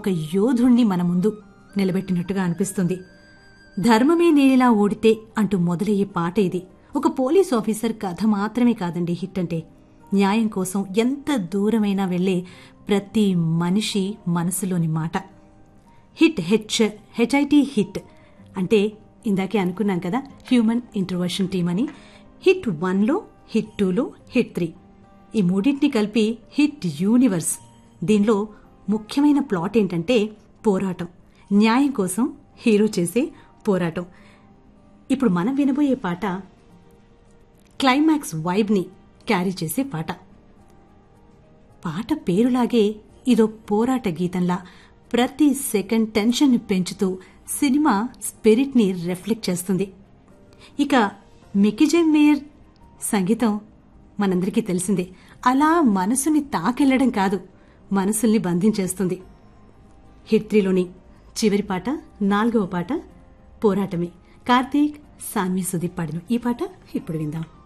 ఒక యోధుణ్ణి మన ముందు నిలబెట్టినట్టుగా అనిపిస్తుంది ధర్మమే నేనిలా ఓడితే అంటూ మొదలయ్యే పాట ఇది ఒక పోలీస్ ఆఫీసర్ కథ మాత్రమే కాదండి హిట్ అంటే న్యాయం కోసం ఎంత దూరమైనా వెళ్లే ప్రతి మనిషి మనసులోని మాట హిట్ హెచ్ హెచ్ఐటి హిట్ అంటే ఇందాకే అనుకున్నాం కదా హ్యూమన్ ఇంట్రవర్షన్ టీమ్ అని హిట్ వన్లో హిట్ టూలో హిట్ త్రీ ఈ మూడింటిని కలిపి హిట్ యూనివర్స్ దీనిలో ముఖ్యమైన ప్లాట్ ఏంటంటే పోరాటం న్యాయం కోసం హీరో చేసే పోరాటం ఇప్పుడు మనం వినబోయే పాట క్లైమాక్స్ వైబ్ని క్యారీ చేసే పాట పాట పేరులాగే ఇదో పోరాట గీతంలా ప్రతి సెకండ్ టెన్షన్ని పెంచుతూ సినిమా స్పిరిట్ని రిఫ్లెక్ట్ చేస్తుంది ఇక మికిజే మేయర్ సంగీతం మనందరికీ తెలిసిందే అలా మనసుని తాకెళ్లడం కాదు మనసుల్ని బంధించేస్తుంది హిట్ త్రీలోని చివరి పాట నాలుగవ పాట పోరాటమే కార్తీక్ సాన్వి సుదీప్ పాడిన ఈ పాట ఇప్పుడు విందాం